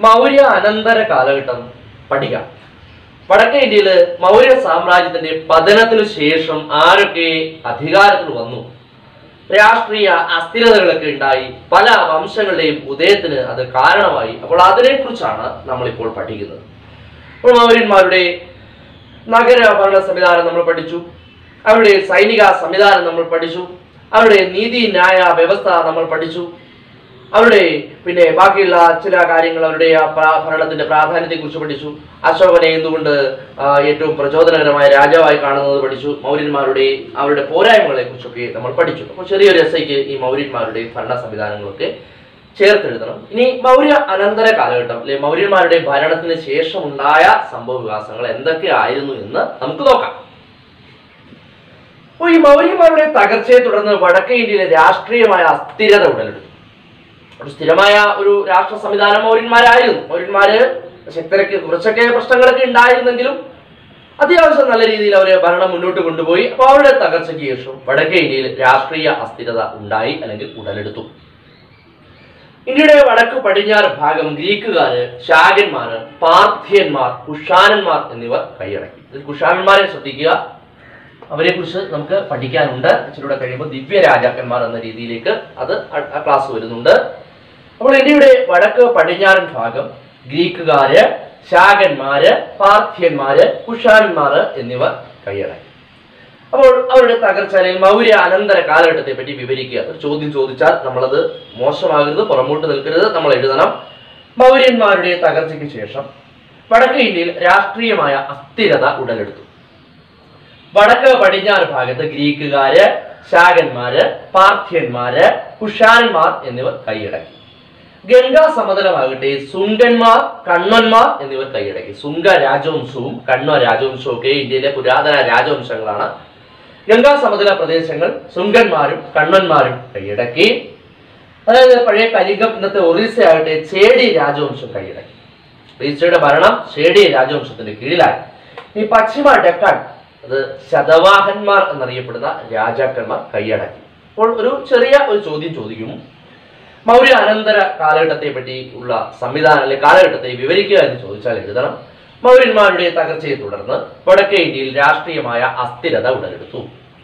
മൗര്യ അനന്തര കാലഘട്ടം പഠിക്കാം വടക്കേ ഇന്ത്യയിൽ മൗര്യ സാമ്രാജ്യത്തിന്റെ പതനത്തിനു ശേഷം ആരൊക്കെ അധികാരത്തിൽ വന്നു രാഷ്ട്രീയ അസ്ഥിരതകളൊക്കെ ഉണ്ടായി പല വംശങ്ങളുടെയും ഉദയത്തിന് അത് കാരണമായി അപ്പോൾ അതിനെക്കുറിച്ചാണ് നമ്മളിപ്പോൾ പഠിക്കുന്നത് അപ്പോൾ മൗര്യന്മാരുടെ നഗര ഭരണ സംവിധാനം നമ്മൾ പഠിച്ചു അവരുടെ സൈനിക സംവിധാനം നമ്മൾ പഠിച്ചു അവരുടെ നീതി ന്യായ വ്യവസ്ഥ നമ്മൾ പഠിച്ചു അവരുടെ പിന്നെ ബാക്കിയുള്ള ചില കാര്യങ്ങൾ അവരുടെ ആ പ്രാ- ഭരണത്തിന്റെ പ്രാധാന്യത്തെ കുറിച്ച് പഠിച്ചു അശോകനെ എന്തുകൊണ്ട് ആ, ഏറ്റവും പ്രചോദനകരമായ രാജാവായി കാണുന്നത് പഠിച്ചു മൗര്യന്മാരുടെ അവരുടെ പോരായ്മകളെ കുറിച്ചൊക്കെ നമ്മൾ പഠിച്ചു അപ്പോൾ ചെറിയൊരു എസ്ഐക്ക് ഈ മൗര്യന്മാരുടെ ഭരണ സംവിധാനങ്ങളൊക്കെ ചേർത്തെഴുതണം ഇനി മൗര്യ അനന്തര കാലഘട്ടം അല്ലെ മൗര്യന്മാരുടെ ഭരണത്തിന് ശേഷമുണ്ടായ സംഭവ വികാസങ്ങൾ എന്തൊക്കെയായിരുന്നു എന്ന് നമുക്ക് നോക്കാം അപ്പോൾ ഈ മൗര്യന്മാരുടെ തകർച്ചയെ തുടർന്ന് വടക്കേ ഇന്ത്യയിലെ രാഷ്ട്രീയമായ അസ്ഥിരത ഉടലെടുത്തു ഒരു സ്ഥിരമായ ഒരു രാഷ്ട്ര സംവിധാനം മൗര്യന്മാരായിരുന്നു മൗര്യന്മാര് ശക്തരക്ക് കുറച്ചൊക്കെ പ്രശ്നങ്ങളൊക്കെ ഉണ്ടായിരുന്നെങ്കിലും അത്യാവശ്യം നല്ല രീതിയിൽ അവര് ഭരണം മുന്നോട്ട് കൊണ്ടുപോയി അപ്പോൾ അവരുടെ തകർച്ചയ്ക്ക് ശേഷം വടക്കേ ഇന്ത്യയിൽ രാഷ്ട്രീയ അസ്ഥിരത ഉണ്ടായി അല്ലെങ്കിൽ ഉടലെടുത്തു ഇന്ത്യയുടെ വടക്ക് പടിഞ്ഞാറ് ഭാഗം ഗ്രീക്കുകാര് ശാകന്മാര് പാർത്ഥിയന്മാർ കുഷാനന്മാർ എന്നിവർ കൈയടക്കി ഇതിൽ കുഷാനന്മാരെ ശ്രദ്ധിക്കുക അവരെ കുറിച്ച് നമുക്ക് പഠിക്കാനുണ്ട് ഇച്ചിലൂടെ കഴിയുമ്പോൾ ദിവ്യ രാജാക്കന്മാർ എന്ന രീതിയിലേക്ക് അത് ആ- ആ ക്ലാസ് വരുന്നുണ്ട് അപ്പോൾ ഇന്ത്യയുടെ വടക്ക് പടിഞ്ഞാറൻ ഭാഗം ഗ്രീക്കുകാര് ശാകന്മാര് പാർത്ഥ്യന്മാര് കുഷാനന്മാര് എന്നിവർ കൈയടക്കി അപ്പോൾ അവരുടെ തകർച്ച അല്ലെങ്കിൽ മൗര്യ അനന്തര കാലഘട്ടത്തെ പറ്റി വിവരിക്കുക ഒരു ചോദ്യം ചോദിച്ചാൽ നമ്മളത് മോശമാകരുത് പുറമോട്ട് നിൽക്കരുത് നമ്മൾ എഴുതണം മൗര്യന്മാരുടെ തകർച്ചയ്ക്ക് ശേഷം വടക്കേ ഇന്ത്യയിൽ രാഷ്ട്രീയമായ അസ്ഥിരത ഉടലെടുത്തു വടക്ക് പടിഞ്ഞാറ് ഭാഗത്ത് ഗ്രീക്കുകാര് ശാകന്മാര് പാർത്ഥ്യന്മാര് കുഷാനന്മാർ എന്നിവർ കൈയടക്കി ഗംഗാ സമതലമാകട്ടെ സുങ്കന്മാർ കണ്ണന്മാർ എന്നിവർ കൈയടക്കി സുങ്ക രാജവംശവും കണ്വ രാജവംശവും ഒക്കെ ഇന്ത്യയിലെ പുരാതന രാജവംശങ്ങളാണ് ഗംഗാ സമതല പ്രദേശങ്ങൾ സുങ്കന്മാരും കണ്ണന്മാരും കൈയടക്കി അതായത് പഴയ കലിംഗം ഇന്നത്തെ ഒറീസയാകട്ടെ ചേടി രാജവംശം കൈയടക്കി ഒറീസയുടെ ഭരണം ചേടി രാജവംശത്തിന്റെ കീഴിലായി ഈ പശ്ചിമ ഡെക്കാൻ അത് ശതവാഹന്മാർ എന്നറിയപ്പെടുന്ന രാജാക്കന്മാർ കൈയടക്കി അപ്പോൾ ഒരു ചെറിയ ഒരു ചോദ്യം ചോദിക്കും മൗര്യ അനന്തര കാലഘട്ടത്തെ പറ്റി ഉള്ള സംവിധാനം അല്ലെങ്കിൽ കാലഘട്ടത്തെ വിവരിക്കുക എന്ന് ചോദിച്ചാൽ എഴുതണം മൗര്യന്മാരുടെ തകർച്ചയെ തുടർന്ന് വടക്കേ ഇന്ത്യയിൽ രാഷ്ട്രീയമായ അസ്ഥിരത ഉടലെടുത്തു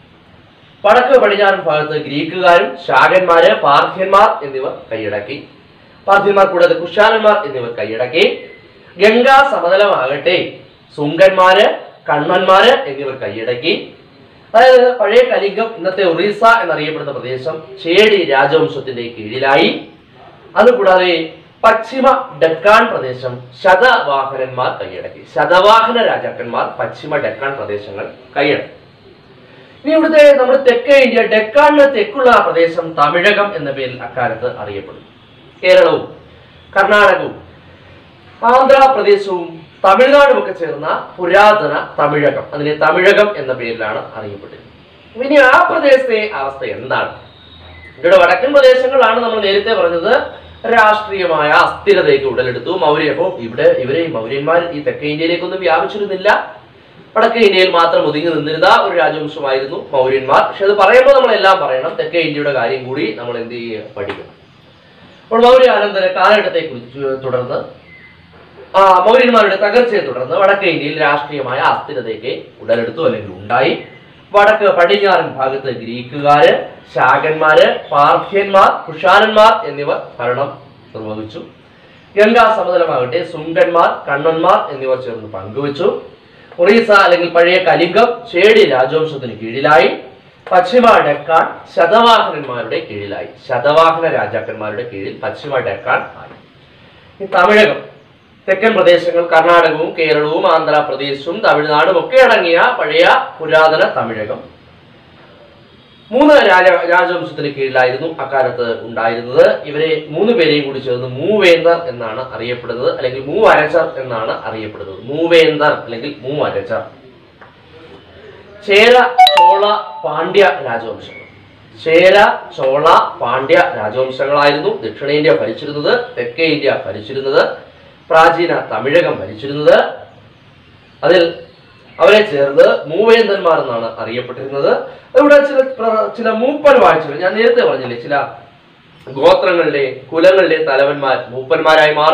വടക്ക് പടിഞ്ഞാറൻ ഭാഗത്ത് ഗ്രീക്കുകാരും ശാകന്മാര് പാർത്ഥ്യന്മാർ എന്നിവർ കൈയടക്കി പാർത്ഥ്യന്മാർ കൂടാതെ കുഷാനന്മാർ എന്നിവർ കൈയടക്കി ഗംഗാ സമതലമാകട്ടെ സുങ്കന്മാര് കണ്ണന്മാര് എന്നിവർ കൈയടക്കി അതായത് പഴയ കലിംഗം ഇന്നത്തെ ഒറീസ എന്നറിയപ്പെടുന്ന പ്രദേശം ചേടി രാജവംശത്തിന്റെ കീഴിലായി അതുകൂടാതെ പശ്ചിമ ഡെക്കാൻ പ്രദേശം ശതവാഹനന്മാർ കൈയടക്കി ശതവാഹന രാജാക്കന്മാർ പശ്ചിമ ഡെക്കാൻ പ്രദേശങ്ങൾ കൈയടക്കി ഇനി ഇവിടുത്തെ നമ്മുടെ തെക്കേ ഇന്ത്യ ഡെക്കാണിന് തെക്കുള്ള ആ പ്രദേശം തമിഴകം എന്ന പേരിൽ അക്കാലത്ത് അറിയപ്പെടുന്നു കേരളവും കർണാടകവും ആന്ധ്രാപ്രദേശവും തമിഴ്നാടും ഒക്കെ ചേർന്ന പുരാതന തമിഴകം അതിനെ തമിഴകം എന്ന പേരിലാണ് അറിയപ്പെട്ടിരുന്നത് ഇനി ആ പ്രദേശത്തെ അവസ്ഥ എന്താണ് ഇവിടെ വടക്കൻ പ്രദേശങ്ങളാണ് നമ്മൾ നേരത്തെ പറഞ്ഞത് രാഷ്ട്രീയമായ അസ്ഥിരതയ്ക്ക് ഉടലെടുത്തു മൗര്യ അപ്പോൾ ഇവിടെ ഇവരെ ഈ മൗര്യന്മാർ ഈ തെക്കേ ഇന്ത്യയിലേക്കൊന്നും വ്യാപിച്ചിരുന്നില്ല വടക്കേ ഇന്ത്യയിൽ മാത്രം ഒതുങ്ങി നിന്നിരുന്ന ഒരു രാജവംശമായിരുന്നു മൗര്യന്മാർ പക്ഷെ അത് പറയുമ്പോൾ നമ്മൾ എല്ലാം പറയണം തെക്കേ ഇന്ത്യയുടെ കാര്യം കൂടി നമ്മൾ എന്ത് ചെയ്യുക പഠിക്കണം അപ്പോൾ മൗര്യ അനന്തര കാലഘട്ടത്തെ കുറിച്ച് തുടർന്ന് ആ മൗര്യന്മാരുടെ തകർച്ചയെ തുടർന്ന് വടക്കേ ഇന്ത്യയിൽ രാഷ്ട്രീയമായ അസ്ഥിരതയ്ക്ക് ഉടലെടുത്തു അല്ലെങ്കിൽ ഉണ്ടായി വടക്ക് പടിഞ്ഞാറൻ ഭാഗത്ത് ഗ്രീക്കുകാര് ശാകന്മാര് പാർത്ഥ്യന്മാർ കുഷാനന്മാർ എന്നിവർ ഭരണം നിർവഹിച്ചു ഗംഗാ സമതലമാകട്ടെ സുങ്കന്മാർ കണ്ണന്മാർ എന്നിവർ ചേർന്ന് പങ്കുവച്ചു ഒറീസ അല്ലെങ്കിൽ പഴയ കലിംഗം ചേടി രാജവംശത്തിന് കീഴിലായി പശ്ചിമ ഡെക്കാൻ ശതവാഹനന്മാരുടെ കീഴിലായി ശതവാഹന രാജാക്കന്മാരുടെ കീഴിൽ പശ്ചിമ ഡെക്കാൻ ആയി ഈ തമിഴകം തെക്കൻ പ്രദേശങ്ങൾ കർണാടകവും കേരളവും ആന്ധ്രാപ്രദേശും തമിഴ്നാടും ഒക്കെ അടങ്ങിയ പഴയ പുരാതന തമിഴകം മൂന്ന് രാജ രാജവംശത്തിന് കീഴിലായിരുന്നു അക്കാലത്ത് ഉണ്ടായിരുന്നത് ഇവരെ മൂന്ന് പേരെയും കൂടി ചേർന്ന് മൂവേന്ദർ എന്നാണ് അറിയപ്പെടുന്നത് അല്ലെങ്കിൽ മൂവരച്ചർ എന്നാണ് അറിയപ്പെടുന്നത് മൂവേന്ദർ അല്ലെങ്കിൽ മൂവരച്ചർ ചേര ചോള പാണ്ഡ്യ രാജവംശങ്ങൾ ചേര ചോള പാണ്ഡ്യ രാജവംശങ്ങളായിരുന്നു ദക്ഷിണേന്ത്യ ഭരിച്ചിരുന്നത് തെക്കേ ഇന്ത്യ ഭരിച്ചിരുന്നത് പ്രാചീന തമിഴകം ഭരിച്ചിരുന്നത് അതിൽ അവരെ ചേർന്ന് മൂവേന്ദന്മാർ എന്നാണ് അറിയപ്പെട്ടിരുന്നത് ഇവിടെ ചില പ്ര- ചില മൂപ്പൻ വാഴ്ചകൾ ഞാൻ നേരത്തെ പറഞ്ഞില്ലേ ചില ഗോത്രങ്ങളുടെ കുലങ്ങളുടെ തലവന്മാർ മൂപ്പന്മാരായി മാറും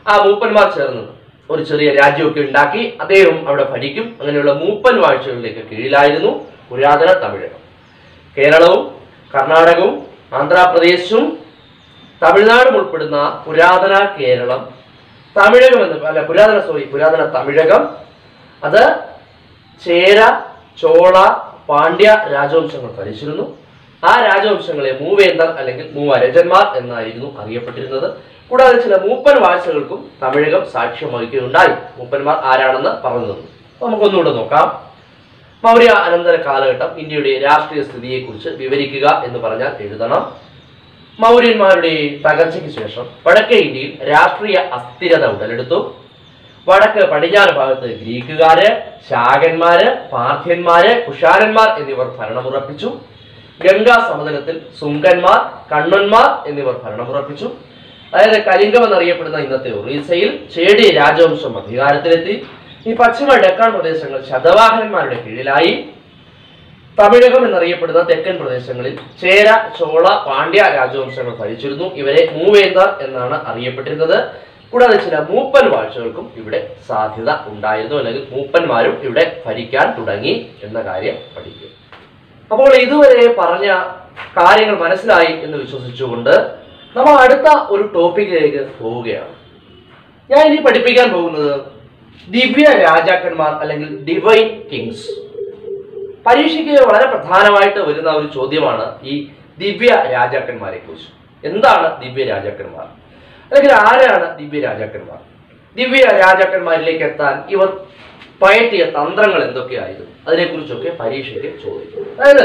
ആ മൂപ്പന്മാർ ചേർന്ന് ഒരു ചെറിയ രാജ്യമൊക്കെ ഉണ്ടാക്കി അദ്ദേഹം അവിടെ ഭരിക്കും അങ്ങനെയുള്ള മൂപ്പൻ വാഴ്ചകളിലേക്ക് കീഴിലായിരുന്നു പുരാതന തമിഴകം കേരളവും കർണാടകവും ആന്ധ്രാപ്രദേശും തമിഴ്നാടും ഉൾപ്പെടുന്ന പുരാതന കേരളം തമിഴകം എന്ന് അല്ല പുരാതന സോറി പുരാതന തമിഴകം അത് ചേര ചോള പാണ്ഡ്യ രാജവംശങ്ങൾ ഭരിച്ചിരുന്നു ആ രാജവംശങ്ങളെ മൂവേന്തർ അല്ലെങ്കിൽ മൂവരജന്മാർ എന്നായിരുന്നു അറിയപ്പെട്ടിരുന്നത് കൂടാതെ ചില മൂപ്പൻ വാഴ്ചകൾക്കും തമിഴകം സാക്ഷ്യം വഹിക്കുകയുണ്ടായി മൂപ്പന്മാർ ആരാണെന്ന് പറഞ്ഞു തന്നു അപ്പൊ നമുക്കൊന്നുകൂടെ നോക്കാം മൗര്യ അനന്തര കാലഘട്ടം ഇന്ത്യയുടെ രാഷ്ട്രീയ സ്ഥിതിയെക്കുറിച്ച് വിവരിക്കുക എന്ന് പറഞ്ഞാൽ എഴുതണം മൗര്യന്മാരുടെ തകർച്ചയ്ക്ക് ശേഷം വടക്കേ ഇന്ത്യയിൽ രാഷ്ട്രീയ അസ്ഥിരത ഉടലെടുത്തു വടക്ക് പടിഞ്ഞാറ് ഭാഗത്ത് ഗ്രീക്കുകാര് ശാകന്മാര് പാർത്ഥ്യന്മാര് കുഷാരന്മാർ എന്നിവർ ഭരണമുറപ്പിച്ചു ഗംഗാ സമതലത്തിൽ സുങ്കന്മാർ കണ്ണന്മാർ എന്നിവർ ഭരണമുറപ്പിച്ചു അതായത് കലിംഗം എന്നറിയപ്പെടുന്ന ഇന്നത്തെ ഒറീസയിൽ ചേടി രാജവംശം അധികാരത്തിലെത്തി ഈ പശ്ചിമ ഡെക്കാൻ പ്രദേശങ്ങൾ ശതവാഹനന്മാരുടെ കീഴിലായി തമിഴകം എന്നറിയപ്പെടുന്ന തെക്കൻ പ്രദേശങ്ങളിൽ ചേര ചോള പാണ്ഡ്യ രാജവംശങ്ങൾ ഭരിച്ചിരുന്നു ഇവരെ മൂവേന്തർ എന്നാണ് അറിയപ്പെട്ടിരുന്നത് കൂടാതെ ചില മൂപ്പൻ വാഴ്ചകൾക്കും ഇവിടെ സാധ്യത ഉണ്ടായിരുന്നു അല്ലെങ്കിൽ മൂപ്പന്മാരും ഇവിടെ ഭരിക്കാൻ തുടങ്ങി എന്ന കാര്യം പഠിക്കും അപ്പോൾ ഇതുവരെ പറഞ്ഞ കാര്യങ്ങൾ മനസ്സിലായി എന്ന് വിശ്വസിച്ചുകൊണ്ട് നമ്മൾ അടുത്ത ഒരു ടോപ്പിക്കിലേക്ക് പോവുകയാണ് ഞാൻ ഇനി പഠിപ്പിക്കാൻ പോകുന്നത് ദിവ്യ രാജാക്കന്മാർ അല്ലെങ്കിൽ ഡിവൈൻ കിങ്സ് പരീക്ഷയ്ക്ക് വളരെ പ്രധാനമായിട്ട് വരുന്ന ഒരു ചോദ്യമാണ് ഈ ദിവ്യ രാജാക്കന്മാരെ കുറിച്ച് എന്താണ് ദിവ്യ രാജാക്കന്മാർ അല്ലെങ്കിൽ ആരാണ് ദിവ്യ രാജാക്കന്മാർ ദിവ്യ രാജാക്കന്മാരിലേക്ക് എത്താൻ ഇവർ പയറ്റിയ തന്ത്രങ്ങൾ എന്തൊക്കെയായിരുന്നു അതിനെക്കുറിച്ചൊക്കെ പരീക്ഷയ്ക്ക് ചോദിക്കും അതായത്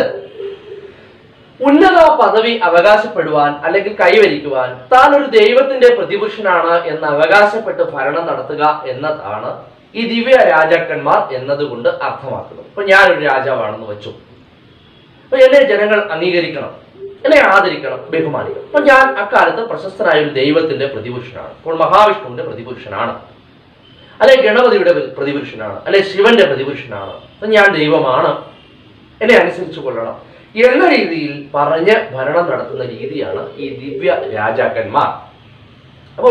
ഉന്നത പദവി അവകാശപ്പെടുവാൻ അല്ലെങ്കിൽ കൈവരിക്കുവാൻ താൻ ഒരു ദൈവത്തിന്റെ പ്രതിപുരുഷനാണ് എന്ന് അവകാശപ്പെട്ട് ഭരണം നടത്തുക എന്നതാണ് ഈ ദിവ്യ രാജാക്കന്മാർ എന്നതുകൊണ്ട് അർത്ഥമാക്കുന്നത് ഇപ്പൊ ഞാനൊരു രാജാവാണെന്ന് വെച്ചു അപ്പൊ എന്നെ ജനങ്ങൾ അംഗീകരിക്കണം എന്നെ ആദരിക്കണം ബഹുമാനിക്കണം അപ്പൊ ഞാൻ അക്കാലത്ത് പ്രശസ്തനായ ഒരു ദൈവത്തിന്റെ പ്രതിപുരുഷനാണ് അപ്പോൾ മഹാവിഷ്ണുവിന്റെ പ്രതിപുരുഷനാണ് അല്ലെ ഗണപതിയുടെ പ്ര- പ്രതിപുരുഷനാണ് അല്ലെ ശിവന്റെ പ്രതിപുരുഷനാണ് അപ്പൊ ഞാൻ ദൈവമാണ് എന്നെ അനുസരിച്ചു കൊള്ളണം എന്ന രീതിയിൽ പറഞ്ഞ് ഭരണം നടത്തുന്ന രീതിയാണ് ഈ ദിവ്യ രാജാക്കന്മാർ അപ്പോൾ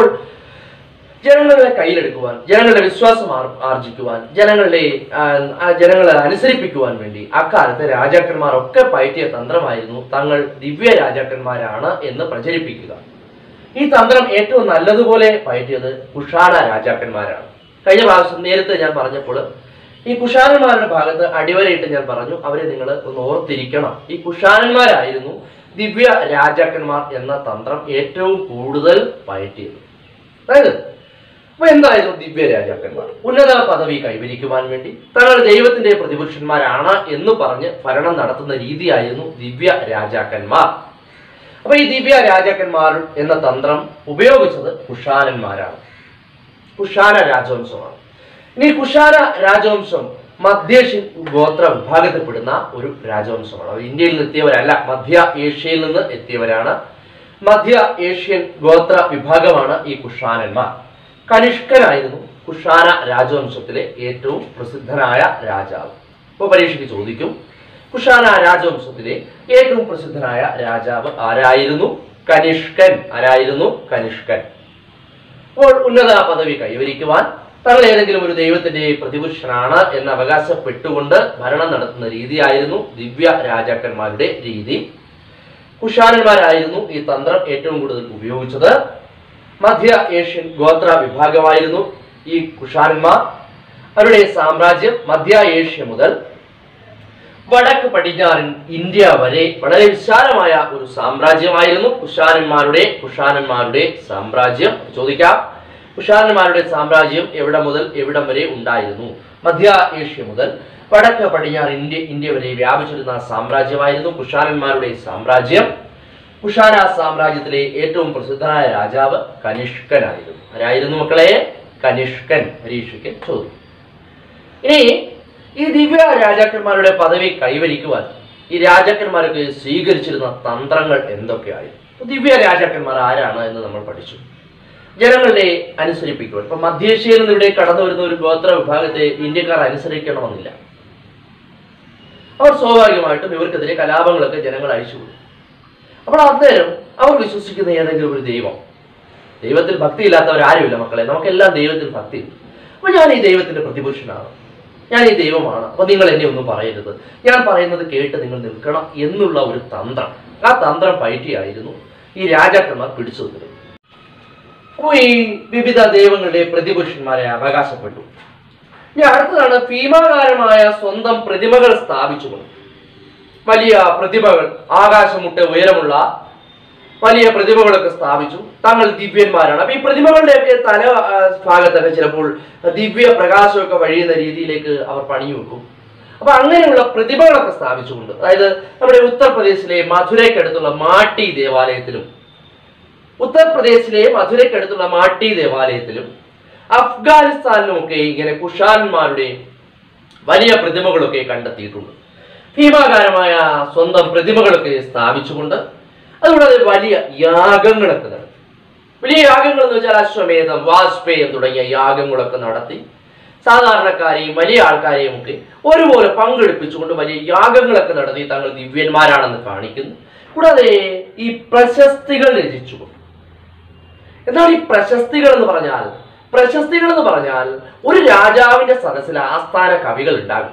ജനങ്ങളെ കയ്യിലെടുക്കുവാൻ ജനങ്ങളുടെ വിശ്വാസം ആർ- ആർജിക്കുവാൻ ജനങ്ങളുടെ ആ, ആ ജനങ്ങളെ അനുസരിപ്പിക്കുവാൻ വേണ്ടി അക്കാലത്തെ രാജാക്കന്മാരൊക്കെ പയറ്റിയ തന്ത്രമായിരുന്നു തങ്ങൾ ദിവ്യ രാജാക്കന്മാരാണ് എന്ന് പ്രചരിപ്പിക്കുക ഈ തന്ത്രം ഏറ്റവും നല്ലതുപോലെ പയറ്റിയത് കുഷാണ രാജാക്കന്മാരാണ് കഴിഞ്ഞ പ്രാവശ്യം നേരത്തെ ഞാൻ പറഞ്ഞപ്പോൾ ഈ കുഷാനന്മാരുടെ ഭാഗത്ത് അടിവരയിട്ട് ഞാൻ പറഞ്ഞു അവരെ നിങ്ങൾ ഒന്ന് ഓർത്തിരിക്കണം ഈ കുഷാനന്മാരായിരുന്നു ദിവ്യ രാജാക്കന്മാർ എന്ന തന്ത്രം ഏറ്റവും കൂടുതൽ പയറ്റിയത് അതായത് അപ്പൊ എന്തായിരുന്നു ദിവ്യ രാജാക്കന്മാർ ഉന്നത പദവി കൈവരിക്കുവാൻ വേണ്ടി തങ്ങൾ ദൈവത്തിന്റെ പ്രതിപുരുഷന്മാരാണ് എന്ന് പറഞ്ഞ് ഭരണം നടത്തുന്ന രീതിയായിരുന്നു ദിവ്യ രാജാക്കന്മാർ അപ്പൊ ഈ ദിവ്യ രാജാക്കന്മാർ എന്ന തന്ത്രം ഉപയോഗിച്ചത് കുഷാനന്മാരാണ് കുഷാന രാജവംശമാണ് ഇനി കുഷാന രാജവംശം മധ്യേഷ്യൻ ഗോത്ര വിഭാഗത്തിൽപ്പെടുന്ന ഒരു രാജവംശമാണ് അവർ ഇന്ത്യയിൽ നിന്ന് എത്തിയവരല്ല മധ്യ ഏഷ്യയിൽ നിന്ന് എത്തിയവരാണ് മധ്യ ഏഷ്യൻ ഗോത്ര വിഭാഗമാണ് ഈ കുഷാനന്മാർ കനിഷ്കനായിരുന്നു കുഷാന രാജവംശത്തിലെ ഏറ്റവും പ്രസിദ്ധനായ രാജാവ് ഇപ്പോൾ പരീക്ഷയ്ക്ക് ചോദിക്കും കുഷാന രാജവംശത്തിലെ ഏറ്റവും പ്രസിദ്ധനായ രാജാവ് ആരായിരുന്നു കനിഷ്കൻ ആരായിരുന്നു കനിഷ്കൻ അപ്പോൾ ഉന്നത പദവി കൈവരിക്കുവാൻ തങ്ങൾ ഏതെങ്കിലും ഒരു ദൈവത്തിന്റെ പ്രതിപുരുഷനാണ് എന്ന് അവകാശപ്പെട്ടുകൊണ്ട് ഭരണം നടത്തുന്ന രീതിയായിരുന്നു ദിവ്യ രാജാക്കന്മാരുടെ രീതി കുഷാനന്മാരായിരുന്നു ഈ തന്ത്രം ഏറ്റവും കൂടുതൽ ഉപയോഗിച്ചത് മധ്യ ഏഷ്യൻ ഗോത്ര വിഭാഗമായിരുന്നു ഈ കുഷാനന്മാർ അവരുടെ സാമ്രാജ്യം മധ്യ ഏഷ്യ മുതൽ വടക്ക് പടിഞ്ഞാറൻ ഇന്ത്യ വരെ വളരെ വിശാലമായ ഒരു സാമ്രാജ്യമായിരുന്നു കുഷാനന്മാരുടെ കുഷാനന്മാരുടെ സാമ്രാജ്യം ചോദിക്കാം കുഷാനന്മാരുടെ സാമ്രാജ്യം എവിടെ മുതൽ എവിടം വരെ ഉണ്ടായിരുന്നു മധ്യ ഏഷ്യ മുതൽ വടക്ക് പടിഞ്ഞാറ് ഇന്ത്യ ഇന്ത്യ വരെ വ്യാപിച്ചിരുന്ന സാമ്രാജ്യമായിരുന്നു കുഷാനന്മാരുടെ സാമ്രാജ്യം കുഷാന സാമ്രാജ്യത്തിലെ ഏറ്റവും പ്രസിദ്ധനായ രാജാവ് കനിഷ്കനായിരുന്നു ആരായിരുന്നു മക്കളെ കനിഷ്കൻ പരീക്ഷയ്ക്ക് ചോദിക്കും ഇനി ഈ ദിവ്യ രാജാക്കന്മാരുടെ പദവി കൈവരിക്കുവാൻ ഈ രാജാക്കന്മാരൊക്കെ സ്വീകരിച്ചിരുന്ന തന്ത്രങ്ങൾ എന്തൊക്കെയായിരുന്നു ദിവ്യ രാജാക്കന്മാർ ആരാണ് എന്ന് നമ്മൾ പഠിച്ചു ജനങ്ങളെ അനുസരിപ്പിക്കുവാൻ ഇപ്പൊ മധ്യേഷ്യയിൽ നിന്ന് ഇവിടെ കടന്നു വരുന്ന ഒരു ഗോത്ര വിഭാഗത്തെ ഇന്ത്യക്കാർ അനുസരിക്കണമെന്നില്ല അവർ സ്വാഭാവികമായിട്ടും ഇവർക്കെതിരെ കലാപങ്ങളൊക്കെ ജനങ്ങൾ അയച്ചുകൊടുക്കും അപ്പോൾ അന്നേരം അവർ വിശ്വസിക്കുന്ന ഏതെങ്കിലും ഒരു ദൈവം ദൈവത്തിൽ ഭക്തി ഇല്ലാത്തവരാരുമില്ല മക്കളെ നമുക്കെല്ലാം ദൈവത്തിൽ ഭക്തി അപ്പൊ ഞാൻ ഈ ദൈവത്തിന്റെ പ്രതിപുരുഷനാണ് ഞാൻ ഈ ദൈവമാണ് അപ്പൊ നിങ്ങൾ എന്നെ ഒന്നും പറയരുത് ഞാൻ പറയുന്നത് കേട്ട് നിങ്ങൾ നിൽക്കണം എന്നുള്ള ഒരു തന്ത്രം ആ തന്ത്രം പയറ്റിയായിരുന്നു ഈ രാജാക്കന്മാർ പിടിച്ചു നിന്നത് അപ്പോൾ ഈ വിവിധ ദൈവങ്ങളുടെ പ്രതിപുരുഷന്മാരെ അവകാശപ്പെട്ടു ഇനി അടുത്തതാണ് ഭീമാകാരമായ സ്വന്തം പ്രതിമകൾ സ്ഥാപിച്ചുകൊണ്ട് വലിയ പ്രതിമകൾ ആകാശമുട്ട ഉയരമുള്ള വലിയ പ്രതിമകളൊക്കെ സ്ഥാപിച്ചു തങ്ങൾ ദിവ്യന്മാരാണ് അപ്പൊ ഈ പ്രതിമകളുടെയൊക്കെ തല ആ, ഭാഗത്തൊക്കെ ചിലപ്പോൾ ദിവ്യ പ്രകാശമൊക്കെ വഴിയുന്ന രീതിയിലേക്ക് അവർ പണിഞ്ഞു വെക്കും അപ്പൊ അങ്ങനെയുള്ള പ്രതിമകളൊക്കെ സ്ഥാപിച്ചുകൊണ്ട് അതായത് നമ്മുടെ ഉത്തർപ്രദേശിലെ മധുരയ്ക്കടുത്തുള്ള മാട്ടി ദേവാലയത്തിലും ഉത്തർപ്രദേശിലെ മധുരയ്ക്കടുത്തുള്ള മാട്ടി ദേവാലയത്തിലും അഫ്ഗാനിസ്ഥാനിലുമൊക്കെ ഇങ്ങനെ കുഷാന്മാരുടെ വലിയ പ്രതിമകളൊക്കെ കണ്ടെത്തിയിട്ടുണ്ട് ഭീമാകാരമായ സ്വന്തം പ്രതിമകളൊക്കെ സ്ഥാപിച്ചുകൊണ്ട് അതുകൂടാതെ വലിയ യാഗങ്ങളൊക്കെ നടത്തി വലിയ യാഗങ്ങൾ എന്ന് വെച്ചാൽ അശ്വമേധം വാജ്പേയം തുടങ്ങിയ യാഗങ്ങളൊക്കെ നടത്തി സാധാരണക്കാരെയും വലിയ ആൾക്കാരെയും ഒക്കെ ഒരുപോലെ പങ്കെടുപ്പിച്ചുകൊണ്ട് വലിയ യാഗങ്ങളൊക്കെ നടത്തി തങ്ങൾ ദിവ്യന്മാരാണെന്ന് കാണിക്കുന്നു കൂടാതെ ഈ പ്രശസ്തികൾ രചിച്ചുകൊണ്ട് എന്നാൽ ഈ പ്രശസ്തികൾ എന്ന് പറഞ്ഞാൽ പ്രശസ്തികൾ എന്ന് പറഞ്ഞാൽ ഒരു രാജാവിന്റെ സദസ്സിൽ ആസ്ഥാന കവികൾ ഉണ്ടാകും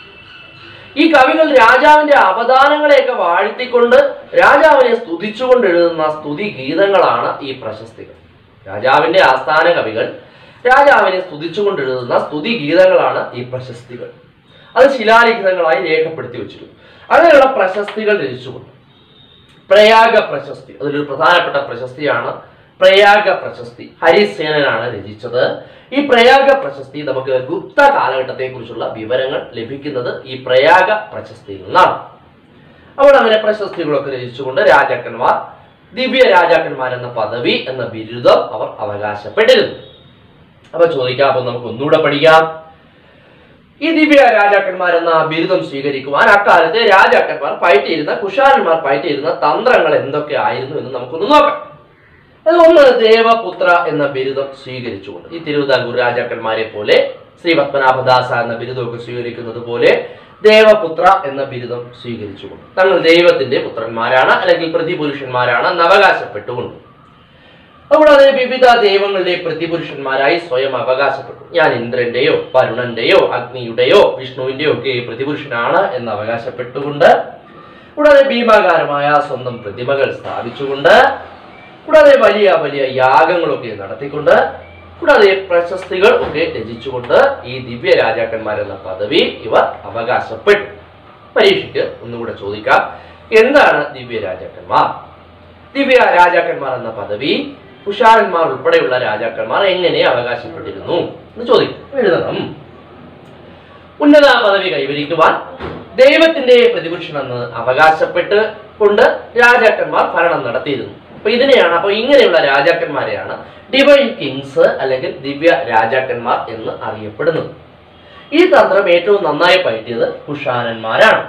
ഈ കവികൾ രാജാവിന്റെ അവദാനങ്ങളെയൊക്കെ വാഴ്ത്തിക്കൊണ്ട് രാജാവിനെ സ്തുതിച്ചുകൊണ്ട് എഴുതുന്ന സ്തുതി ഗീതങ്ങളാണ് ഈ പ്രശസ്തികൾ രാജാവിന്റെ ആസ്ഥാന കവികൾ രാജാവിനെ സ്തുതിച്ചുകൊണ്ട് എഴുതുന്ന സ്തുതി ഗീതങ്ങളാണ് ഈ പ്രശസ്തികൾ അത് ശിലാലിഖിതങ്ങളായി രേഖപ്പെടുത്തി വെച്ചിരുന്നു അങ്ങനെയുള്ള പ്രശസ്തികൾ രചിച്ചുകൊണ്ട് പ്രയാഗ പ്രശസ്തി അതിലൊരു പ്രധാനപ്പെട്ട പ്രശസ്തിയാണ് പ്രയാഗ പ്രശസ്തി ഹരിസേനനാണ് രചിച്ചത് ഈ പ്രയാഗ പ്രശസ്തി നമുക്ക് ഗുപ്ത കാലഘട്ടത്തെ കുറിച്ചുള്ള വിവരങ്ങൾ ലഭിക്കുന്നത് ഈ പ്രയാഗ പ്രശസ്തിയിൽ നിന്നാണ് അവിടെ അങ്ങനെ പ്രശസ്തികളൊക്കെ രചിച്ചുകൊണ്ട് രാജാക്കന്മാർ ദിവ്യ രാജാക്കന്മാർ എന്ന പദവി എന്ന ബിരുദം അവർ അവകാശപ്പെട്ടിരുന്നു അപ്പൊ ചോദിക്കാം അപ്പൊ നമുക്ക് ഒന്നുകൂടെ പഠിക്കാം ഈ ദിവ്യ രാജാക്കന്മാർ എന്ന ബിരുദം സ്വീകരിക്കുവാൻ അക്കാലത്തെ രാജാക്കന്മാർ പയറ്റിയിരുന്ന കുഷാരന്മാർ പയറ്റിയിരുന്ന തന്ത്രങ്ങൾ എന്തൊക്കെ ആയിരുന്നു എന്ന് നമുക്കൊന്ന് നോക്കാം അത് ഒന്ന് ദേവപുത്ര എന്ന ബിരുദം സ്വീകരിച്ചുകൊണ്ട് ഈ തിരുവിതാംകൂർ രാജാക്കന്മാരെ പോലെ ശ്രീ പത്മനാഭദാസ എന്ന ബിരുദമൊക്കെ സ്വീകരിക്കുന്നത് പോലെ ദേവപുത്ര എന്ന ബിരുദം സ്വീകരിച്ചുകൊണ്ട് തങ്ങൾ ദൈവത്തിന്റെ പുത്രന്മാരാണ് അല്ലെങ്കിൽ പ്രതിപുരുഷന്മാരാണ് എന്ന് അവകാശപ്പെട്ടുകൊണ്ട് കൂടാതെ വിവിധ ദൈവങ്ങളുടെ പ്രതിപുരുഷന്മാരായി സ്വയം അവകാശപ്പെട്ടു ഞാൻ ഇന്ദ്രന്റെയോ വരുണന്റെയോ അഗ്നിയുടെയോ വിഷ്ണുവിന്റെയോ ഒക്കെ പ്രതിപുരുഷനാണ് എന്ന് അവകാശപ്പെട്ടുകൊണ്ട് കൂടാതെ ഭീമാകാരമായ സ്വന്തം പ്രതിമകൾ സ്ഥാപിച്ചുകൊണ്ട് കൂടാതെ വലിയ വലിയ യാഗങ്ങളൊക്കെ നടത്തിക്കൊണ്ട് കൂടാതെ പ്രശസ്തികൾ ഒക്കെ രചിച്ചുകൊണ്ട് ഈ ദിവ്യ രാജാക്കന്മാരെന്ന പദവി ഇവർ അവകാശപ്പെട്ടു പരീക്ഷയ്ക്ക് ഒന്നുകൂടെ ചോദിക്കാം എന്താണ് ദിവ്യ രാജാക്കന്മാർ ദിവ്യ രാജാക്കന്മാർ എന്ന പദവി കുഷാരന്മാർ ഉൾപ്പെടെയുള്ള രാജാക്കന്മാർ എങ്ങനെ അവകാശപ്പെട്ടിരുന്നു എന്ന് ചോദിക്കും എഴുതണം ഉന്നത പദവി കൈവരിക്കുവാൻ ദൈവത്തിന്റെ പ്രതിപുരുഷനെന്ന് അവകാശപ്പെട്ട് കൊണ്ട് രാജാക്കന്മാർ ഭരണം നടത്തിയിരുന്നു അപ്പൊ ഇതിനെയാണ് അപ്പൊ ഇങ്ങനെയുള്ള രാജാക്കന്മാരെയാണ് ഡിവൈൻ കിങ്സ് അല്ലെങ്കിൽ ദിവ്യ രാജാക്കന്മാർ എന്ന് അറിയപ്പെടുന്നത് ഈ തന്ത്രം ഏറ്റവും നന്നായി പയറ്റിയത് കുഷാനന്മാരാണ്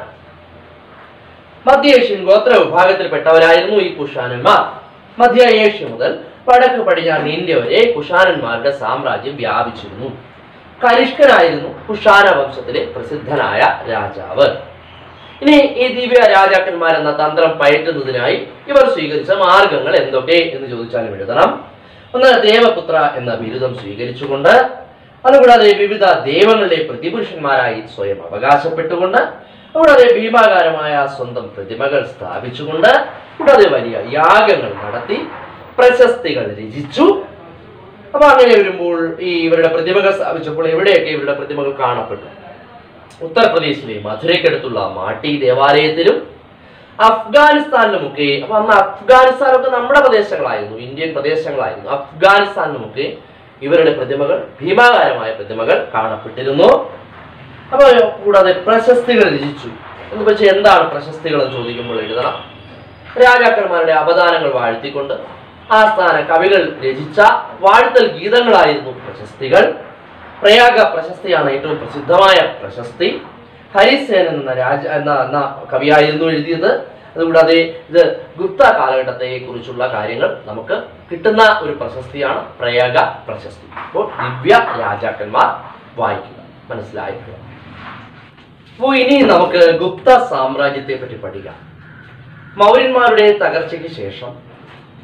മധ്യ ഏഷ്യൻ ഗോത്ര വിഭാഗത്തിൽപ്പെട്ടവരായിരുന്നു ഈ കുഷാനന്മാർ മധ്യ ഏഷ്യ മുതൽ വടക്ക് പടിഞ്ഞാറൻ ഇന്ത്യ വരെ കുഷാനന്മാരുടെ സാമ്രാജ്യം വ്യാപിച്ചിരുന്നു കരിഷ്കനായിരുന്നു കുഷാന വംശത്തിലെ പ്രസിദ്ധനായ രാജാവ് ഇനി ഈ ദിവ്യ രാജാക്കന്മാർ എന്ന തന്ത്രം പയറ്റുന്നതിനായി ഇവർ സ്വീകരിച്ച മാർഗങ്ങൾ എന്തൊക്കെ എന്ന് ചോദിച്ചാലും എഴുതണം ഒന്ന് ദേവപുത്ര എന്ന ബിരുദം സ്വീകരിച്ചുകൊണ്ട് അതുകൂടാതെ വിവിധ ദൈവങ്ങളുടെ പ്രതിപുരുഷന്മാരായി സ്വയം അവകാശപ്പെട്ടുകൊണ്ട് കൂടാതെ ഭീമാകാരമായ സ്വന്തം പ്രതിമകൾ സ്ഥാപിച്ചുകൊണ്ട് കൂടാതെ വലിയ യാഗങ്ങൾ നടത്തി പ്രശസ്തികൾ രചിച്ചു അപ്പൊ അങ്ങനെ വരുമ്പോൾ ഈ ഇവരുടെ പ്രതിമകൾ സ്ഥാപിച്ചപ്പോൾ എവിടെയൊക്കെ ഇവരുടെ പ്രതിമകൾ കാണപ്പെട്ടു ഉത്തർപ്രദേശിലെ മധുരയ്ക്കടുത്തുള്ള മാട്ടി ദേവാലയത്തിലും അഫ്ഗാനിസ്ഥാനിലുമൊക്കെ അപ്പൊ അന്ന് അഫ്ഗാനിസ്ഥാനൊക്കെ നമ്മുടെ പ്രദേശങ്ങളായിരുന്നു ഇന്ത്യൻ പ്രദേശങ്ങളായിരുന്നു അഫ്ഗാനിസ്ഥാനിലുമൊക്കെ ഇവരുടെ പ്രതിമകൾ ഭീമാകാരമായ പ്രതിമകൾ കാണപ്പെട്ടിരുന്നു അപ്പൊ കൂടാതെ പ്രശസ്തികൾ രചിച്ചു എന്ന് വെച്ചാൽ എന്താണ് പ്രശസ്തികൾ എന്ന് ചോദിക്കുമ്പോൾ എഴുതണം രാജാക്കന്മാരുടെ അവദാനങ്ങൾ വാഴ്ത്തിക്കൊണ്ട് ആസ്ഥാന കവികൾ രചിച്ച വാഴ്ത്തൽ ഗീതങ്ങളായിരുന്നു പ്രശസ്തികൾ പ്രയാഗ പ്രശസ്തിയാണ് ഏറ്റവും പ്രസിദ്ധമായ പ്രശസ്തി ഹരിസേനൻ എന്ന രാജ എന്ന എന്ന കവിയായിരുന്നു എഴുതിയത് അതുകൂടാതെ ഇത് ഗുപ്ത കാലഘട്ടത്തെ കുറിച്ചുള്ള കാര്യങ്ങൾ നമുക്ക് കിട്ടുന്ന ഒരു പ്രശസ്തിയാണ് പ്രയാഗ പ്രശസ്തി അപ്പോൾ ദിവ്യ രാജാക്കന്മാർ വായിക്കുക മനസ്സിലായിരിക്കുക അപ്പോൾ ഇനി നമുക്ക് ഗുപ്ത സാമ്രാജ്യത്തെ പറ്റി പഠിക്കാം മൗര്യന്മാരുടെ തകർച്ചയ്ക്ക് ശേഷം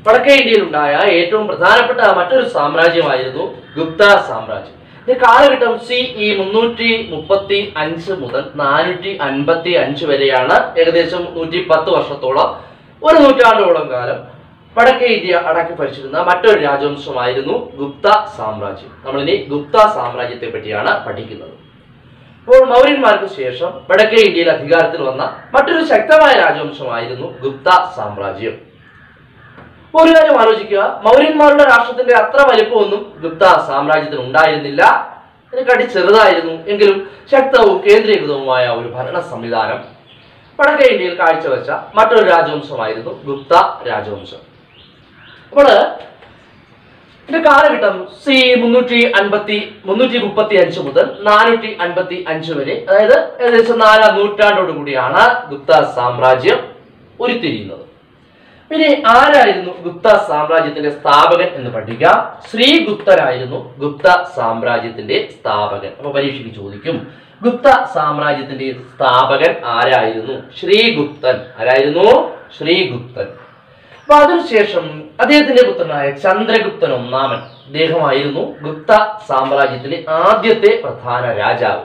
വടക്കേ ഇന്ത്യയിൽ ഉണ്ടായ ഏറ്റവും പ്രധാനപ്പെട്ട മറ്റൊരു സാമ്രാജ്യമായിരുന്നു ഗുപ്ത സാമ്രാജ്യം ഇത് കാലഘട്ടം സി ഇ മുന്നൂറ്റി മുപ്പത്തി അഞ്ച് മുതൽ നാനൂറ്റി അൻപത്തി അഞ്ച് വരെയാണ് ഏകദേശം നൂറ്റി പത്ത് വർഷത്തോളം ഒരു നൂറ്റാണ്ടോളം കാലം വടക്കേ ഇന്ത്യ അടക്കി ഭരിച്ചിരുന്ന മറ്റൊരു രാജവംശമായിരുന്നു ഗുപ്ത സാമ്രാജ്യം നമ്മളിനി ഗുപ്ത സാമ്രാജ്യത്തെ പറ്റിയാണ് പഠിക്കുന്നത് അപ്പോൾ മൗര്യന്മാർക്ക് ശേഷം വടക്കേ ഇന്ത്യയിൽ അധികാരത്തിൽ വന്ന മറ്റൊരു ശക്തമായ രാജവംശമായിരുന്നു ഗുപ്ത സാമ്രാജ്യം അപ്പോൾ ഒരു കാര്യം ആലോചിക്കുക മൗര്യന്മാരുടെ രാഷ്ട്രത്തിന്റെ അത്ര വലിപ്പമൊന്നും ഗുപ്ത സാമ്രാജ്യത്തിന് ഉണ്ടായിരുന്നില്ല ഇത് കടി ചെറുതായിരുന്നു എങ്കിലും ശക്തവും കേന്ദ്രീകൃതവുമായ ഒരു ഭരണ സംവിധാനം വടക്കേ ഇന്ത്യയിൽ കാഴ്ചവെച്ച മറ്റൊരു രാജവംശമായിരുന്നു ഗുപ്ത രാജവംശം അപ്പോൾ ഇതിന്റെ കാലഘട്ടം സി മുന്നൂറ്റി അൻപത്തി മുന്നൂറ്റി മുപ്പത്തി അഞ്ച് മുതൽ നാനൂറ്റി അൻപത്തി അഞ്ച് വരെ അതായത് ഏകദേശം നാലാം നൂറ്റാണ്ടോടു കൂടിയാണ് ഗുപ്ത സാമ്രാജ്യം ഉരുത്തിരിയുന്നത് പിന്നെ ആരായിരുന്നു ഗുപ്ത സാമ്രാജ്യത്തിന്റെ സ്ഥാപകൻ എന്ന് പഠിക്കാം ശ്രീഗുപ്തനായിരുന്നു ഗുപ്ത സാമ്രാജ്യത്തിന്റെ സ്ഥാപകൻ അപ്പൊ പരീക്ഷയ്ക്ക് ചോദിക്കും ഗുപ്ത സാമ്രാജ്യത്തിന്റെ സ്ഥാപകൻ ആരായിരുന്നു ശ്രീഗുപ്തൻ ആരായിരുന്നു ശ്രീഗുപ്തൻ അപ്പൊ അതിനുശേഷം അദ്ദേഹത്തിന്റെ പുത്രനായ ചന്ദ്രഗുപ്തൻ ഒന്നാമൻ അദ്ദേഹമായിരുന്നു ഗുപ്ത സാമ്രാജ്യത്തിലെ ആദ്യത്തെ പ്രധാന രാജാവ്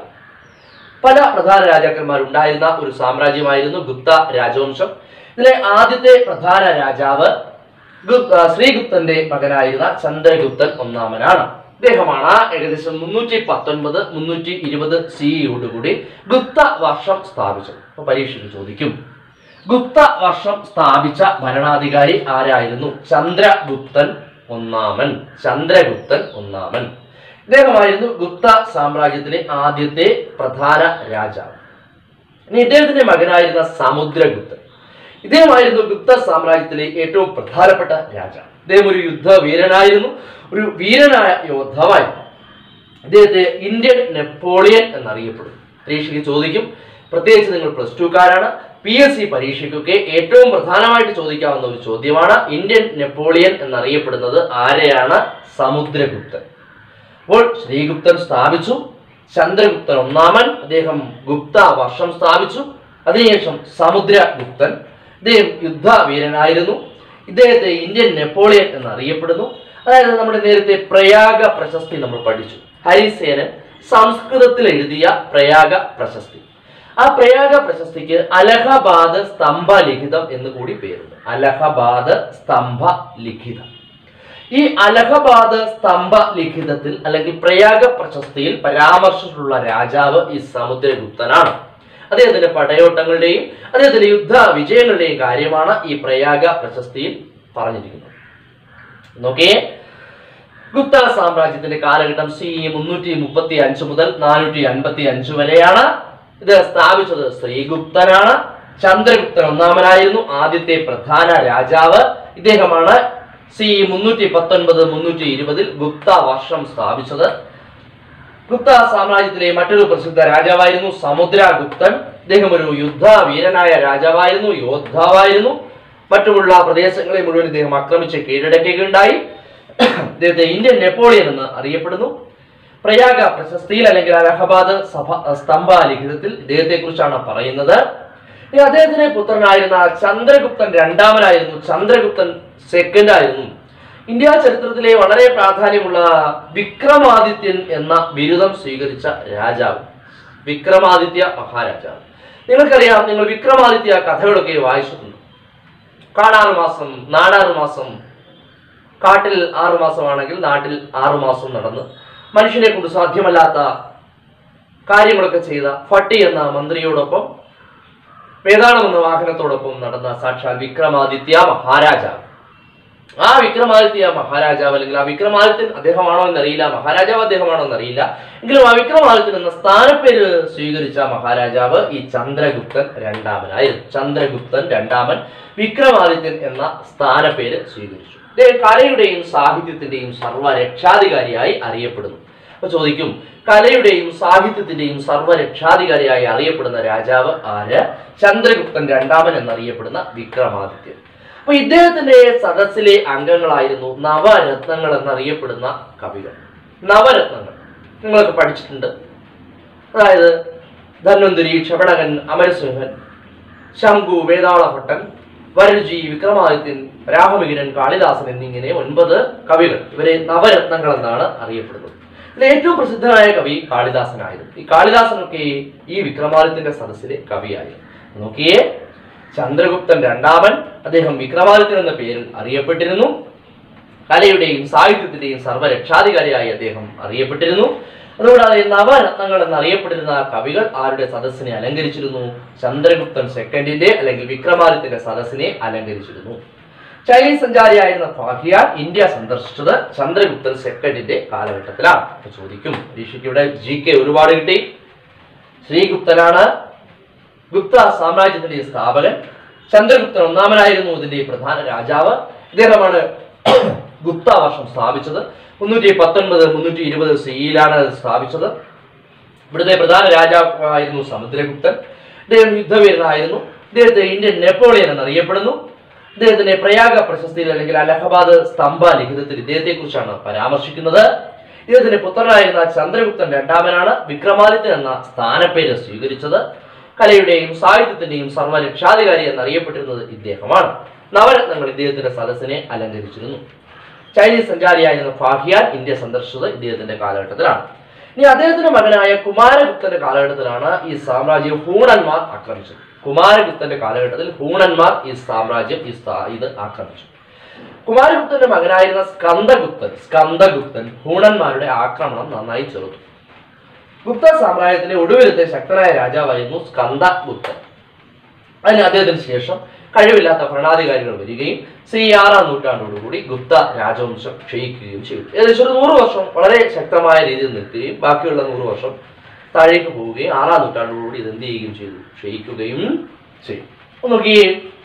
പല പ്രധാന രാജാക്കന്മാരുണ്ടായിരുന്ന ഒരു സാമ്രാജ്യമായിരുന്നു ഗുപ്ത രാജവംശം ഇതിലെ ആദ്യത്തെ പ്രധാന രാജാവ് ഗു- ആ, ശ്രീഗുപ്തന്റെ മകനായിരുന്ന ചന്ദ്രഗുപ്തൻ ഒന്നാമനാണ് ഇദ്ദേഹമാണ് ഏകദേശം മുന്നൂറ്റി പത്തൊൻപത് മുന്നൂറ്റി ഇരുപത് സിയോടുകൂടി ഗുപ്ത വർഷം സ്ഥാപിച്ചത് അപ്പൊ പരീക്ഷയ്ക്ക് ചോദിക്കും ഗുപ്ത വർഷം സ്ഥാപിച്ച ഭരണാധികാരി ആരായിരുന്നു ചന്ദ്രഗുപ്തൻ ഒന്നാമൻ ചന്ദ്രഗുപ്തൻ ഒന്നാമൻ ഇദ്ദേഹമായിരുന്നു ഗുപ്ത സാമ്രാജ്യത്തിലെ ആദ്യത്തെ പ്രധാന രാജാവ് ഇനി ഇദ്ദേഹത്തിന്റെ മകനായിരുന്ന സമുദ്രഗുപ്തൻ ഇദ്ദേഹമായിരുന്നു ഗുപ്ത സാമ്രാജ്യത്തിലെ ഏറ്റവും പ്രധാനപ്പെട്ട രാജാവ് ഇദ്ദേഹം ഒരു യുദ്ധവീരനായിരുന്നു ഒരു വീരനായ യോദ്ധാവായിരുന്നു ഇദ്ദേഹത്തെ ഇന്ത്യൻ നെപ്പോളിയൻ എന്നറിയപ്പെടും പരീക്ഷയ്ക്ക് ചോദിക്കും പ്രത്യേകിച്ച് നിങ്ങൾ പ്ലസ് ടുക്കാരാണ് പി എസ് സി പരീക്ഷയ്ക്കൊക്കെ ഏറ്റവും പ്രധാനമായിട്ട് ചോദിക്കാവുന്ന ഒരു ചോദ്യമാണ് ഇന്ത്യൻ നെപ്പോളിയൻ എന്നറിയപ്പെടുന്നത് ആരെയാണ് സമുദ്രഗുപ്തൻ അപ്പോൾ ശ്രീഗുപ്തൻ സ്ഥാപിച്ചു ചന്ദ്രഗുപ്തൻ ഒന്നാമൻ അദ്ദേഹം ഗുപ്ത വർഷം സ്ഥാപിച്ചു അതിനുശേഷം സമുദ്രഗുപ്തൻ ഇദ്ദേഹം യുദ്ധവീരനായിരുന്നു ഇദ്ദേഹത്തെ ഇന്ത്യൻ നെപ്പോളിയൻ എന്നറിയപ്പെടുന്നു അതായത് നമ്മുടെ നേരത്തെ പ്രയാഗ പ്രശസ്തി നമ്മൾ പഠിച്ചു ഹരിസേനൻ സംസ്കൃതത്തിൽ എഴുതിയ പ്രയാഗ പ്രശസ്തി ആ പ്രയാഗ പ്രശസ്തിക്ക് അലഹബാദ് സ്തംഭ ലിഖിതം എന്ന് കൂടി പേരുണ്ട് അലഹബാദ് സ്തംഭ ലിഖിതം ഈ അലഹബാദ് സ്തംഭ ലിഖിതത്തിൽ അല്ലെങ്കിൽ പ്രയാഗ പ്രശസ്തിയിൽ പരാമർശിച്ചിട്ടുള്ള രാജാവ് ഈ സമുദ്രഗുപ്തനാണ് അദ്ദേഹത്തിന്റെ പടയോട്ടങ്ങളുടെയും അദ്ദേഹത്തിന്റെ യുദ്ധ വിജയങ്ങളുടെയും കാര്യമാണ് ഈ പ്രയാഗ പ്രശസ്തിയിൽ പറഞ്ഞിരിക്കുന്നത് നോക്കിയേ ഗുപ്ത സാമ്രാജ്യത്തിന്റെ കാലഘട്ടം സി മുന്നൂറ്റി മുപ്പത്തി അഞ്ച് മുതൽ നാനൂറ്റി അൻപത്തി അഞ്ച് വരെയാണ് ഇത് സ്ഥാപിച്ചത് ശ്രീഗുപ്തനാണ് ചന്ദ്രഗുപ്തൻ ഒന്നാമനായിരുന്നു ആദ്യത്തെ പ്രധാന രാജാവ് ഇദ്ദേഹമാണ് സി മുന്നൂറ്റി പത്തൊൻപത് മുന്നൂറ്റി ഇരുപതിൽ ഗുപ്ത വർഷം സ്ഥാപിച്ചത് ഗുപ്ത സാമ്രാജ്യത്തിലെ മറ്റൊരു പ്രസിദ്ധ രാജാവായിരുന്നു സമുദ്രഗുപ്തൻ ഇദ്ദേഹം ഒരു യുദ്ധ വീരനായ രാജാവായിരുന്നു യോദ്ധാവായിരുന്നു മറ്റുമുള്ള പ്രദേശങ്ങളെ മുഴുവൻ ഇദ്ദേഹം ആക്രമിച്ച് കീഴടക്കുകയുണ്ടായി ഇദ്ദേഹത്തെ ഇന്ത്യൻ നെപ്പോളിയൻ എന്ന് അറിയപ്പെടുന്നു പ്രയാഗ പ്രശസ്തിയിൽ അല്ലെങ്കിൽ അലഹബാദ് സഭ സ്തംഭ ലിഖിതത്തിൽ ഇദ്ദേഹത്തെ കുറിച്ചാണ് പറയുന്നത് ഇനി അദ്ദേഹത്തിന്റെ പുത്രനായിരുന്ന ചന്ദ്രഗുപ്തൻ രണ്ടാമനായിരുന്നു ചന്ദ്രഗുപ്തൻ സെക്കൻഡ് ആയിരുന്നു ഇന്ത്യ ചരിത്രത്തിലെ വളരെ പ്രാധാന്യമുള്ള വിക്രമാദിത്യൻ എന്ന ബിരുദം സ്വീകരിച്ച രാജാവ് വിക്രമാദിത്യ മഹാരാജാവ് നിങ്ങൾക്കറിയാം നിങ്ങൾ വിക്രമാദിത്യ കഥകളൊക്കെ വായിച്ചിട്ടുണ്ട് കാടാറ് മാസം നാടാറ് മാസം കാട്ടിൽ ആറു മാസമാണെങ്കിൽ നാട്ടിൽ ആറു മാസം നടന്ന് മനുഷ്യനെ കൊണ്ട് സാധ്യമല്ലാത്ത കാര്യങ്ങളൊക്കെ ചെയ്ത ഫട്ടി എന്ന മന്ത്രിയോടൊപ്പം വേതാളം എന്ന വാഹനത്തോടൊപ്പം നടന്ന സാക്ഷാൽ വിക്രമാദിത്യ മഹാരാജാവ് ആ വിക്രമാദിത്യ മഹാരാജാവ് അല്ലെങ്കിൽ ആ വിക്രമാദിത്യൻ അദ്ദേഹമാണോ എന്നറിയില്ല മഹാരാജാവ് അദ്ദേഹമാണോ എന്നറിയില്ല എങ്കിലും ആ വിക്രമാദിത്യൻ എന്ന സ്ഥാനപ്പേര് സ്വീകരിച്ച മഹാരാജാവ് ഈ ചന്ദ്രഗുപ്തൻ രണ്ടാമനായിരുന്നു ചന്ദ്രഗുപ്തൻ രണ്ടാമൻ വിക്രമാദിത്യൻ എന്ന സ്ഥാനപ്പേര് സ്വീകരിച്ചു ഇദ്ദേഹം കലയുടെയും സാഹിത്യത്തിന്റെയും സർവ്വരക്ഷാധികാരിയായി അറിയപ്പെടുന്നു അപ്പൊ ചോദിക്കും കലയുടെയും സാഹിത്യത്തിന്റെയും സർവ്വരക്ഷാധികാരിയായി അറിയപ്പെടുന്ന രാജാവ് ആര് ചന്ദ്രഗുപ്തൻ രണ്ടാമൻ എന്നറിയപ്പെടുന്ന വിക്രമാദിത്യൻ അപ്പൊ ഇദ്ദേഹത്തിന്റെ സദസ്സിലെ അംഗങ്ങളായിരുന്നു നവരത്നങ്ങൾ എന്നറിയപ്പെടുന്ന കവികൾ നവരത്നങ്ങൾ നിങ്ങളൊക്കെ പഠിച്ചിട്ടുണ്ട് അതായത് ധന്വന്തരി ക്ഷപണകൻ അമരസിംഹൻ ശംഖു വേതാളഭട്ടൻ വരരുചി വിക്രമാദിത്യൻ രാഹമികിരൻ കാളിദാസൻ എന്നിങ്ങനെ ഒൻപത് കവികൾ ഇവരെ നവരത്നങ്ങൾ എന്നാണ് അറിയപ്പെടുന്നത് ഇതിൽ ഏറ്റവും പ്രസിദ്ധനായ കവി കാളിദാസനായിരുന്നു ഈ കാളിദാസനൊക്കെ ഈ വിക്രമാദിത്യന്റെ സദസ്സിലെ കവിയായിരുന്നു നോക്കിയേ ചന്ദ്രഗുപ്തൻ രണ്ടാമൻ അദ്ദേഹം വിക്രമാദിത്യൻ എന്ന പേരിൽ അറിയപ്പെട്ടിരുന്നു കലയുടെയും സാഹിത്യത്തിന്റെയും സർവ്വരക്ഷാധികാരിയായി അദ്ദേഹം അറിയപ്പെട്ടിരുന്നു അതുകൂടാതെ നവരത്നങ്ങൾ എന്നറിയപ്പെട്ടിരുന്ന കവികൾ ആരുടെ സദസ്സിനെ അലങ്കരിച്ചിരുന്നു ചന്ദ്രഗുപ്തൻ സെക്കൻഡിന്റെ അല്ലെങ്കിൽ വിക്രമാദിത്യന്റെ സദസ്സിനെ അലങ്കരിച്ചിരുന്നു ചൈനീസ് സഞ്ചാരിയായിരുന്ന ഫാഹിയാൻ ഇന്ത്യ സന്ദർശിച്ചത് ചന്ദ്രഗുപ്തൻ സെക്കൻഡിന്റെ കാലഘട്ടത്തിലാണ് അപ്പൊ ചോദിക്കും പരീക്ഷയ്ക്ക് ഇവിടെ ജി കെ ഒരുപാട് കിട്ടി ശ്രീഗുപ്തനാണ് ഗുപ്ത സാമ്രാജ്യത്തിന്റെ സ്ഥാപകൻ ചന്ദ്രഗുപ്തൻ ഒന്നാമനായിരുന്നു ഇതിന്റെ പ്രധാന രാജാവ് ഇദ്ദേഹമാണ് ഗുപ്ത വർഷം സ്ഥാപിച്ചത് മുന്നൂറ്റി പത്തൊൻപത് മുന്നൂറ്റി ഇരുപത് സിയിലാണ് അത് സ്ഥാപിച്ചത് ഇവിടുത്തെ പ്രധാന രാജാവായിരുന്നു സമുദ്രഗുപ്തൻ ഇദ്ദേഹം യുദ്ധവീരനായിരുന്നു ഇദ്ദേഹത്തെ ഇന്ത്യൻ നെപ്പോളിയൻ എന്നറിയപ്പെടുന്നു ഇദ്ദേഹത്തിന്റെ പ്രയാഗ പ്രശസ്തിയിൽ അല്ലെങ്കിൽ അലഹബാദ് സ്തംഭ ലിഖിതത്തിൽ ഇദ്ദേഹത്തെ കുറിച്ചാണ് പരാമർശിക്കുന്നത് ഇദ്ദേഹത്തിന്റെ പുത്രനായിരുന്ന ചന്ദ്രഗുപ്തൻ രണ്ടാമനാണ് വിക്രമാദിത്യൻ എന്ന സ്ഥാനപ്പേര് സ്വീകരിച്ചത് കലയുടെയും സാഹിത്യത്തിന്റെയും സർവ്വരക്ഷാധികാരി എന്നറിയപ്പെട്ടിരുന്നത് ഇദ്ദേഹമാണ് നവരത്നങ്ങൾ ഇദ്ദേഹത്തിന്റെ സദസ്സിനെ അലങ്കരിച്ചിരുന്നു ചൈനീസ് സഞ്ചാരിയായിരുന്ന ഫാഹിയാൻ ഇന്ത്യ സന്ദർശിച്ചത് ഇദ്ദേഹത്തിന്റെ കാലഘട്ടത്തിലാണ് ഇനി അദ്ദേഹത്തിന്റെ മകനായ കുമാരഗുപ്തന്റെ കാലഘട്ടത്തിലാണ് ഈ സാമ്രാജ്യം ഹൂണന്മാർ ആക്രമിച്ചത് കുമാരഗുപ്തന്റെ കാലഘട്ടത്തിൽ ഹൂണന്മാർ ഈ സാമ്രാജ്യം ഈ സ്ഥാ- ഇത് ആക്രമിച്ചു കുമാരഗുപ്തന്റെ മകനായിരുന്ന സ്കന്ദഗുപ്തൻ സ്കന്ദഗുപ്തൻ ഹൂണന്മാരുടെ ആക്രമണം നന്നായി ചെറുത്തു ഗുപ്ത സാമ്രാജ്യത്തിലെ ഒടുവിലത്തെ ശക്തനായ രാജാവായിരുന്നു സ്കന്ദഗുപ്തൻ അതിന് അദ്ദേഹത്തിന് ശേഷം കഴിവില്ലാത്ത ഭരണാധികാരികൾ വരികയും സി ആറാം നൂറ്റാണ്ടോടുകൂടി ഗുപ്ത രാജവംശം ക്ഷയിക്കുകയും ചെയ്തു ഏകദേശം ഒരു നൂറ് വർഷം വളരെ ശക്തമായ രീതിയിൽ നിൽക്കുകയും ബാക്കിയുള്ള നൂറ് വർഷം താഴേക്ക് പോവുകയും ആറാം നൂറ്റാണ്ടോടുകൂടി ഇത് എന്ത് ചെയ്യുകയും ചെയ്തു ക്ഷയിക്കുകയും ചെയ്തു ഒന്ന് നോക്കിയേ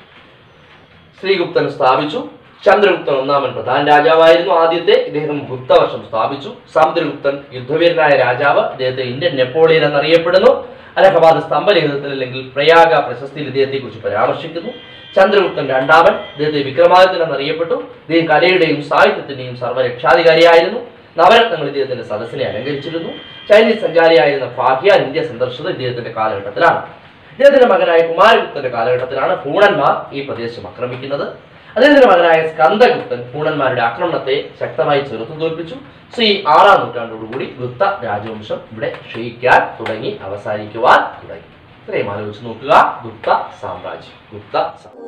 ശ്രീഗുപ്തൻ സ്ഥാപിച്ചു ചന്ദ്രഗുപ്തൻ ഒന്നാമൻ പ്രധാന രാജാവായിരുന്നു ആദ്യത്തെ ഇദ്ദേഹം ഗുപ്തവർഷം സ്ഥാപിച്ചു സമുദ്രഗുപ്തൻ യുദ്ധവീരനായ രാജാവ് ഇദ്ദേഹത്തെ ഇന്ത്യൻ നെപ്പോളിയൻ എന്നറിയപ്പെടുന്നു അലഹബാദ് സ്തംഭലിഖിതത്തിൽ അല്ലെങ്കിൽ പ്രയാഗ പ്രശസ്തിയിൽ ഇദ്ദേഹത്തെ കുറിച്ച് പരാമർശിക്കുന്നു ചന്ദ്രഗുപ്തൻ രണ്ടാമൻ ഇദ്ദേഹത്തെ വിക്രമാദിത്യൻ എന്നറിയപ്പെട്ടു ഇദ്ദേഹം കലയുടെയും സാഹിത്യത്തിന്റെയും സർവ്വരക്ഷാധികാരിയായിരുന്നു നവരത്നങ്ങൾ ഇദ്ദേഹത്തിന്റെ സദസ്സിനെ അലങ്കരിച്ചിരുന്നു ചൈനീസ് സഞ്ചാരിയായിരുന്ന ഫാഹിയാൻ ഇന്ത്യ സന്ദർശിച്ചത് ഇദ്ദേഹത്തിന്റെ കാലഘട്ടത്തിലാണ് ഇദ്ദേഹത്തിന്റെ മകനായ കുമാരഗുപ്തന്റെ കാലഘട്ടത്തിലാണ് പൂണന്മാർ ഈ പ്രദേശം ആക്രമിക്കുന്നത് അദ്ദേഹത്തിന്റെ മകനായ സ്കന്ദഗുപ്തൻ പൂണന്മാരുടെ ആക്രമണത്തെ ശക്തമായി ചെറുത്തു തോൽപ്പിച്ചു സി ആറാം നൂറ്റാണ്ടോടുകൂടി ഗുപ്ത രാജവംശം ഇവിടെ ക്ഷയിക്കാൻ തുടങ്ങി അവസാനിക്കുവാൻ തുടങ്ങി ഇത്രയും ആലോചിച്ച് നോക്കുക ഗുപ്ത സാമ്രാജ്യം ഗുപ്ത സാമ്രാജ്യം